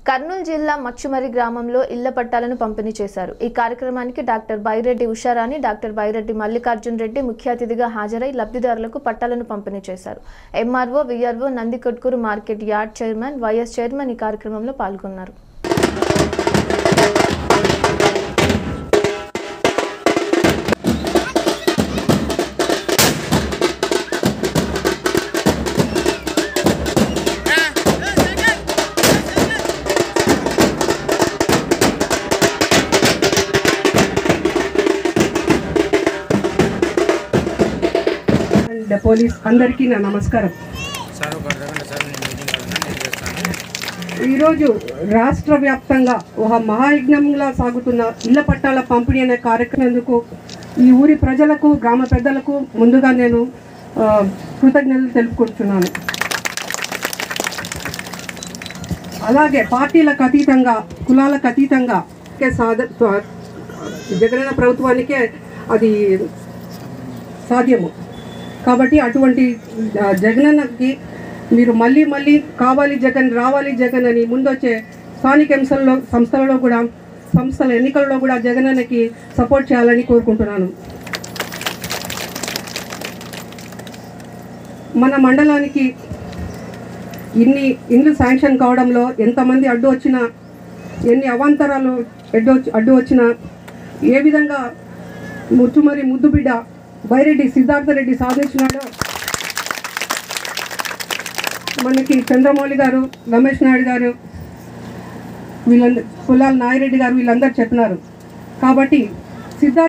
కర్నూలు జిల్లా మచ్చుమరి గ్రామంలో ఇళ్ల పట్టాలను పంపిణీ చేశారు ఈ కార్యక్రమానికి డాక్టర్ బైరెడ్డి ఉషారాణి డాక్టర్ బైరెడ్డి మల్లికార్జున్ రెడ్డి ముఖ్య అతిథిగా హాజరై లబ్ధిదారులకు పట్టాలను పంపిణీ చేశారు MRO VRO Nandikotkur market yard chairman YS chairman ఈ కార్యక్రమంలో పాల్గొన్నారు అండ్ పోలీస్ అందరికీ నా నమస్కారం సార్ ఒక అరగంట సార్ నేను మీటింగ్ కావాలన్నా నేను చేస్తాను ఈరోజు రాష్ట్ర వ్యాప్తంగా ఒక మహాయజ్ఞంలా సాగుతున్న ఇళ్ల పట్టాల పంపిణీ అనే కార్యక్రమందుకు ఈ ఊరి ప్రజలకు గ్రామ పెద్దలకు ముందుగా నేను ఆ, కృతజ్ఞతలు తెలుపుకుంటున్నాను అలాగే పార్టీలకు అతీతంగా కులాలకు అతీతంగా కే సాధ స్వ- జగనన్న ప్రభుత్వానికే అది సాధ్యము కాబట్టి అటువంటి ఆ, జగనన్నకి మీరు మళ్ళీ మళ్ళీ కావాలి జగన్ రావాలి జగన్ అని ముందొచ్చే స్థానిక అంశంలో సంస్థలలో కూడా సంస్థల ఎన్నికల్లో కూడా జగనన్నకి సపోర్ట్ చేయాలని కోరుకుంటున్నాను మన మండలానికి ఇన్ని ఇండ్లు శాంక్షన్ కావడంలో ఎంతమంది అడ్డు వచ్చినా ఎన్ని అవాంతరాలు అడ్డు వచ్చి- అడ్డు వచ్చినా ఏ విధంగా ముచ్చుమరి ముద్దుబిడ్డ బైరెడ్డి సిద్ధార్థ రెడ్డి సాధించినాడో మనకి చంద్రమౌళి గారు రమేష్ నాయుడు గారు వీళ్ళందరూ పుల్లాల నాయిరెడ్డి గారు వీళ్ళందరూ చెప్పినారు కాబట్టి సిద్ధార్థ